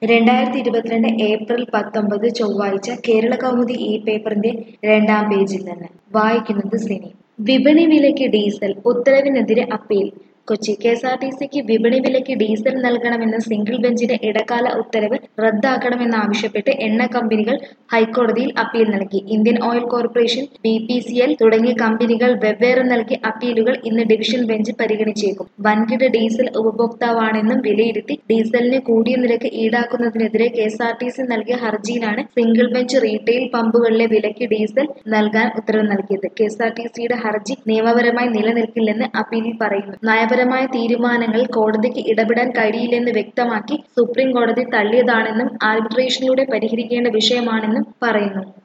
രണ്ടായിരത്തി ഇരുപത്തിരണ്ട് ഏപ്രിൽ പത്തൊമ്പത് ചൊവ്വാഴ്ച കേരള കൗമുദി ഈ പേപ്പറിന്റെ രണ്ടാം പേജിൽ നിന്ന് വായിക്കുന്നത് സിനി വിപണി വിലയ്ക്ക് ഡീസൽ ഉത്തരവിനെതിരെ appeal Kochi K S R T സിക്ക് വിപണി വിലയ്ക്ക് ഡീസൽ നൽകണമെന്ന സിംഗിൾ ബെഞ്ചിന്റെ ഇടക്കാല ഉത്തരവ് റദ്ദാക്കണമെന്നാവശ്യപ്പെട്ട് എണ്ണ കമ്പനികൾ ഹൈക്കോടതിയിൽ അപ്പീൽ നൽകി Indian oil corporation B P C L തുടങ്ങിയ കമ്പനികൾ വെവ്വേറെ നൽകിയ അപ്പീലുകൾ ഇന്ന് ഡിവിഷൻ ബെഞ്ച് പരിഗണിച്ചേക്കും വൻകിട ഡീസൽ ഉപഭോക്താവാണെന്നും വിലയിരുത്തി ഡീസലിന് കൂടിയ നിരക്ക് ഈടാക്കുന്നതിനെതിരെ K S R T C നൽകിയ ഹർജിയിലാണ് സിംഗിൾ ബെഞ്ച് റീറ്റെയിൽ പമ്പുകളിലെ വിലയ്ക്ക് ഡീസൽ നൽകാൻ ഉത്തരവ് നൽകിയത് കെ എസ് ആർ ടി സിയുടെ ഹർജി നിയമപരമായി നിലനിൽക്കില്ലെന്ന് അപ്പീലിൽ പറയുന്നു നയപരമായ തീരുമാനങ്ങളിൽ കോടതിക്ക് ഇടപെടാൻ കഴിയില്ലെന്ന് വ്യക്തമാക്കി സുപ്രീം കോടതി തള്ളിയതാണെന്നും ആർബിട്രേഷനിലൂടെ പരിഹരിക്കേണ്ട വിഷയമാണെന്നും പറയുന്നു